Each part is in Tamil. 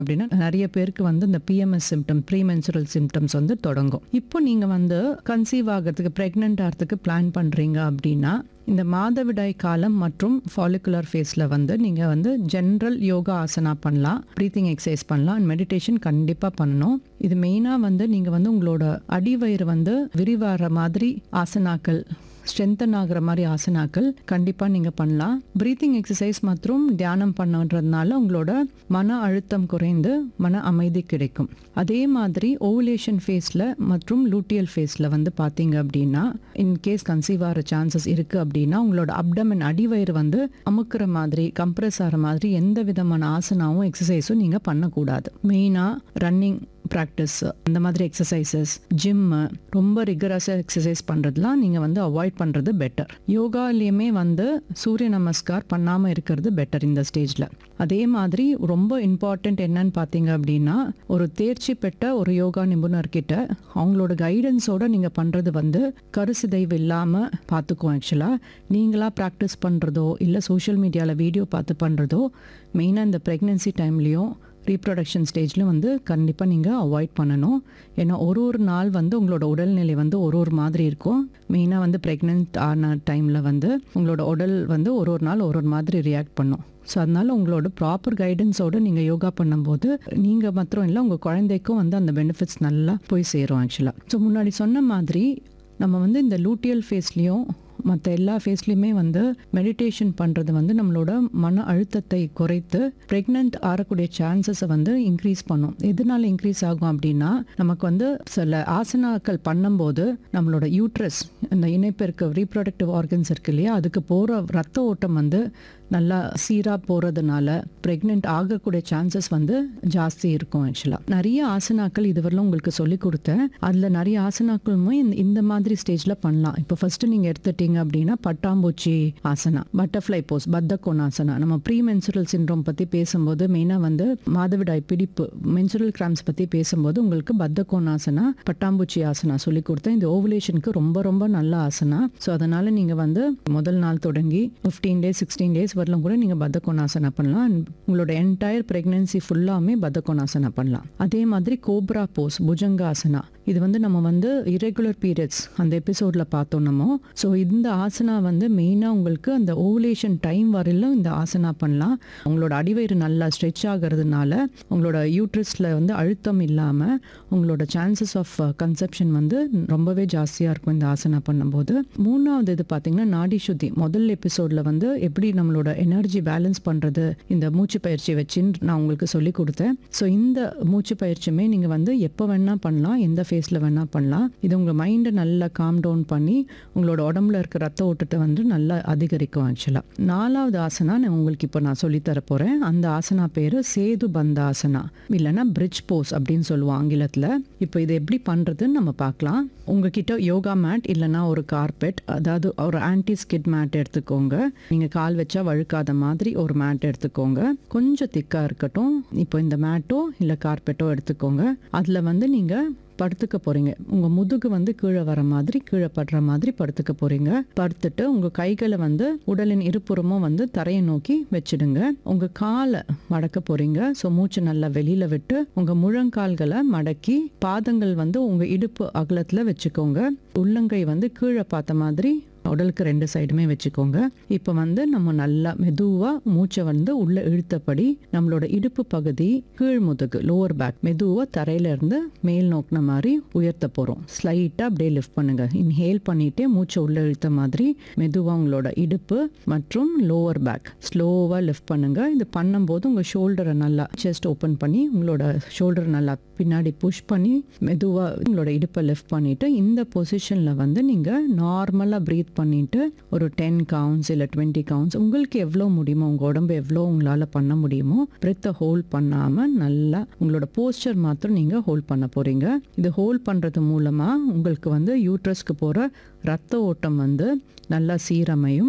அப்படின்னா நிறைய பேருக்கு வந்து இந்த PMS symptom pre menstrual symptoms வந்து தொடங்கும் இப்போ நீங்கள் வந்து கன்சீவ் ஆகிறதுக்கு ப்ரெக்னென்ட் ஆகிறதுக்கு பிளான் பண்ணுறீங்க அப்படின்னா இந்த மாதவிடாய் காலம் மற்றும் ஃபாலிகுலர் ஃபேஸில் வந்து நீங்கள் வந்து ஜென்ரல் யோகா ஆசனா பண்ணலாம் ப்ரீத்திங் எக்ஸசைஸ் பண்ணலாம் அண்ட் மெடிடேஷன் கண்டிப்பாக பண்ணணும் இது மெயினாக வந்து நீங்கள் வந்து உங்களோட அடிவயிறு வந்து விரிவாகிற மாதிரி ஆசனாக்கள் ஸ்ட்ரென்தன் ஆகிற மாதிரி ஆசனாக்கள் கண்டிப்பாக நீங்கள் பண்ணலாம் ப்ரீத்திங் எக்ஸசைஸ் மற்றும் தியானம் பண்ணுறதுனால உங்களோட மன அழுத்தம் குறைந்து மன அமைதி கிடைக்கும் அதே மாதிரி ஓவுலேஷன் ஃபேஸில் மற்றும் லூட்டியல் ஃபேஸில் வந்து பார்த்தீங்க அப்படின்னா இன்கேஸ் கன்சீவ் ஆகிற சான்சஸ் இருக்குது அப்படின்னா உங்களோட அப்டமன் அடிவயிறு வந்து அமுக்குற மாதிரி கம்ப்ரெஸ் ஆகிற மாதிரி எந்த விதமான ஆசனாவும் எக்ஸசைஸும் நீங்கள் பண்ணக்கூடாது மெயினாக ரன்னிங் ப்ராக்டிஸ் அந்த மாதிரி எக்ஸசைசஸ் ஜிம்மு ரொம்ப ரிகரஸாக எக்ஸசைஸ் பண்ணுறதுலாம் நீங்கள் வந்து அவாய்ட் பண்ணுறது பெட்டர் யோகாலேயுமே வந்து சூரிய நமஸ்கார் பண்ணாமல் இருக்கிறது பெட்டர் இந்த ஸ்டேஜில் அதே மாதிரி ரொம்ப இம்பார்ட்டண்ட் என்னன்னு பார்த்தீங்க அப்படின்னா ஒரு தேர்ச்சி பெற்ற ஒரு யோகா நிபுணர்கிட்ட அவங்களோட கைடன்ஸோட நீங்கள் பண்ணுறது வந்து கருசிதைவு இல்லாமல் பார்த்துக்குவோம் ஆக்சுவலாக நீங்களாக ப்ராக்டிஸ் பண்ணுறதோ இல்லை சோஷியல் மீடியாவில் வீடியோ பார்த்து பண்ணுறதோ மெயினாக இந்த ப்ரெக்னென்சி டைம்லேயும் ரீப்ரொடக்ஷன் ஸ்டேஜில் வந்து கண்டிப்பாக நீங்கள் அவாய்ட் பண்ணணும் ஏன்னா ஒரு ஒரு நாள் வந்து உங்களோட உடல்நிலை வந்து ஒரு ஒரு மாதிரி இருக்கும் மெயினாக வந்து ப்ரெக்னென்ட் ஆன டைமில் வந்து உங்களோட உடல் வந்து ஒரு ஒரு நாள் ஒரு ஒரு மாதிரி ரியாக்ட் பண்ணும் ஸோ அதனால உங்களோட ப்ராப்பர் கைடன்ஸோடு நீங்கள் யோகா பண்ணும்போது நீங்கள் மாத்திரம் இல்லை உங்கள் குழந்தைக்கும் வந்து அந்த பெனிஃபிட்ஸ் நல்லா போய் சேரும் ஆக்சுவலாக ஸோ முன்னாடி சொன்ன மாதிரி நம்ம வந்து இந்த லூட்டியல் ஃபேஸ்லேயும் மற்ற எல்லா ஃபேஸ்லையுமே வந்து மெடிடேஷன் பண்ணுறது வந்து நம்மளோட மன அழுத்தத்தை குறைத்து ப்ரெக்னென்ட் ஆகக்கூடிய சான்சஸை வந்து இன்க்ரீஸ் பண்ணும் எதனால இன்க்ரீஸ் ஆகும் அப்படின்னா நமக்கு வந்து சில ஆசனாக்கள் பண்ணும்போது நம்மளோட யூட்ரஸ் இந்த இணைப்பெருக்க ரீப்ரொடக்டிவ் ஆர்கன்ஸ் இருக்கு இல்லையா அதுக்கு போகிற ரத்த ஓட்டம் வந்து நல்லா சீராக போகிறதுனால ப்ரெக்னென்ட் ஆகக்கூடிய சான்சஸ் வந்து ஜாஸ்தி இருக்கும் ஆக்சுவலாக நிறைய ஆசனாக்கள் இதுவரையிலும் உங்களுக்கு சொல்லி கொடுத்தேன் அதில் நிறைய ஆசனாக்களுமே இந்த இந்த மாதிரி ஸ்டேஜில் பண்ணலாம் இப்போ ஃபர்ஸ்ட் நீங்கள் எடுத்துட்டீங்க அப்படின்னா பட்டாம்பூச்சி ஆசனா பட்டர்ஃப்ளை போஸ் பத்த கோணாசனா நம்ம ப்ரீ மென்சுரல் சின்ரோம் பற்றி பேசும்போது மெயினாக வந்து மாதவிடாய் பிடிப்பு மென்சுரல் கிராம்ஸ் பற்றி பேசும்போது உங்களுக்கு பத்த கோணாசனா பட்டாம்பூச்சி ஆசனா சொல்லி கொடுத்தேன் இந்த ஓவுலேஷனுக்கு ரொம்ப ரொம்ப நல்ல ஆசனா ஸோ அதனால் நீங்கள் வந்து முதல் நாள் தொடங்கி ஃபிஃப்டீன் டேஸ் சிக்ஸ்டீன் டேஸ் வரலாம் கூட நீங்கள் பத்தகோணாசனா பண்ணலாம் And உங்களோட என்டையர் ப்ரெக்னென்சி ஃபுல்லாமே பத்தகோணாசனா பண்ணலாம் அதே மாதிரி கோப்ரா போஸ் புஜங்காசனா இது வந்து நம்ம வந்து இரெகுலர் பீரியட்ஸ் அந்த எபிசோடில் பார்த்தோம் நம்ம ஸோ இந்த ஆசனா வந்து மெயினாக உங்களுக்கு அந்த ஓவுலேஷன் டைம் வரையிலும் இந்த ஆசனா பண்ணலாம் உங்களோட அடிவயிறு நல்லா ஸ்ட்ரெச் ஆகிறதுனால உங்களோட யூட்ரஸில் வந்து அழுத்தம் இல்லாமல் உங்களோட சான்சஸ் ஆஃப் கன்செப்ஷன் வந்து ரொம்பவே ஜாஸ்தியாக இருக்கும் இந்த ஆசனா பண்ணும்போது மூணாவது இது பார்த்தீங்கன்னா நாடி சுத்தி முதல் எபிசோடில் வந்து எப்படி நம்மளோட எனர்ஜி பேலன்ஸ் பண்ணுறது இந்த மூச்சு பயிற்சி வச்சுன்னு நான் உங்களுக்கு சொல்லி கொடுத்தேன் ஸோ இந்த மூச்சு பயிற்சியுமே நீங்கள் வந்து எப்போ வேணால் பண்ணலாம் எந்த ஃபேஸில் வேணால் பண்ணலாம் இது உங்கள் மைண்டை நல்லா காம் டவுன் பண்ணி உங்களோட உடம்புல இருக்க ரத்த ஓட்டத்தை வந்து நல்லா அதிகரிக்கும் ஆக்சுவலாக நாலாவது ஆசனா நான் உங்களுக்கு இப்போ நான் சொல்லித்தர போகிறேன் அந்த ஆசனா பேர் சேது பந்த ஆசனா இல்லைன்னா பிரிட்ஜ் போஸ் அப்படின்னு சொல்லுவோம் ஆங்கிலத்தில் இப்போ இது எப்படி பண்ணுறதுன்னு நம்ம பார்க்கலாம் உங்ககிட்ட யோகா மேட் இல்லைன்னா ஒரு கார்பெட் அதாவது ஒரு ஆன்டி ஸ்கிட் மேட் எடுத்துக்கோங்க நீங்கள் கால் வச்சா வழுக்காத மாதிரி ஒரு மேட் எடுத்துக்கோங்க கொஞ்சம் திக்காக இருக்கட்டும் இப்போ இந்த மேட்டோ இல்லை கார்பெட்டோ எடுத்துக்கோங்க அதில் வந்து நீங்கள் படுத்துக்க போறீங்க உங்க முதுகு வந்து கீழே வர மாதிரி கீழே படுற மாதிரி படுத்துக்க போறீங்க படுத்துட்டு உங்க கைகளை வந்து உடலின் இருபுறமும் வந்து தரையை நோக்கி வச்சிடுங்க உங்க காலை மடக்க போறீங்க ஸோ மூச்சு நல்லா வெளியில விட்டு உங்க முழங்கால்களை மடக்கி பாதங்கள் வந்து உங்க இடுப்பு அகலத்துல வச்சுக்கோங்க உள்ளங்கை வந்து கீழே பார்த்த மாதிரி உடலுக்கு ரெண்டு சைடுமே வச்சுக்கோங்க இப்போ வந்து நம்ம நல்லா மெதுவாக மூச்சை வந்து உள்ள இழுத்தபடி நம்மளோட இடுப்பு பகுதி கீழ் முதுகு லோவர் பேக் மெதுவாக தரையில இருந்து மேல் நோக்கின மாதிரி உயர்த்த போகிறோம் ஸ்லைட்டாக அப்படியே லிஃப்ட் பண்ணுங்க இன்ஹேல் பண்ணிட்டே மூச்சை உள்ள இழுத்த மாதிரி மெதுவாக உங்களோட இடுப்பு மற்றும் லோவர் பேக் ஸ்லோவாக லிஃப்ட் பண்ணுங்க இது பண்ணும்போது உங்கள் ஷோல்டரை நல்லா செஸ்ட் ஓப்பன் பண்ணி உங்களோட ஷோல்டர் நல்லா பின்னாடி புஷ் பண்ணி மெதுவாக உங்களோட இடுப்பை லிஃப்ட் பண்ணிட்டு இந்த பொசிஷனில் வந்து நீங்கள் நார்மலாக ப்ரீத் பண்ணிட்டு ஒரு டென் கவுண்ட்ஸ் இல்லை டுவெண்ட்டி கவுண்ட்ஸ் உங்களுக்கு எவ்வளோ முடியுமோ உங்கள் உடம்பு எவ்வளோ உங்களால் பண்ண முடியுமோ பிரெத்தை ஹோல்ட் பண்ணாமல் நல்லா உங்களோட போஸ்டர் மாத்திரம் நீங்கள் ஹோல்ட் பண்ண போகிறீங்க இது ஹோல்ட் பண்ணுறது மூலமாக உங்களுக்கு வந்து யூட்ரஸ்க்கு போகிற ரத்த ஓட்டம் வந்து நல்லா சீரமையும்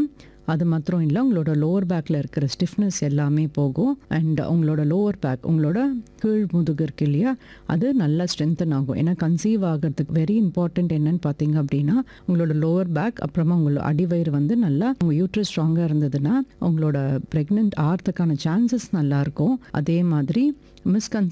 அது மாத்திரம் இல்லை உங்களோட லோவர் பேக்கில் இருக்கிற ஸ்டிஃப்னஸ் எல்லாமே போகும் அண்ட் உங்களோட லோவர் பேக் உங்களோட கீழ் முதுகு இருக்கு இல்லையா அது நல்லா ஸ்ட்ரென்தன் ஆகும் ஏன்னா கன்சீவ் ஆகிறதுக்கு வெரி இம்பார்ட்டன்ட் என்னன்னு பார்த்தீங்க அப்படின்னா உங்களோட லோவர் பேக் அப்புறமா உங்களோட அடிவயிறு வந்து நல்லா உங்கள் யூட்ரஸ் ஸ்ட்ராங்காக இருந்ததுன்னா உங்களோட ப்ரெக்னென்ட் ஆகிறதுக்கான சான்சஸ் நல்லா இருக்கும் அதே மாதிரி மிஸ்கன்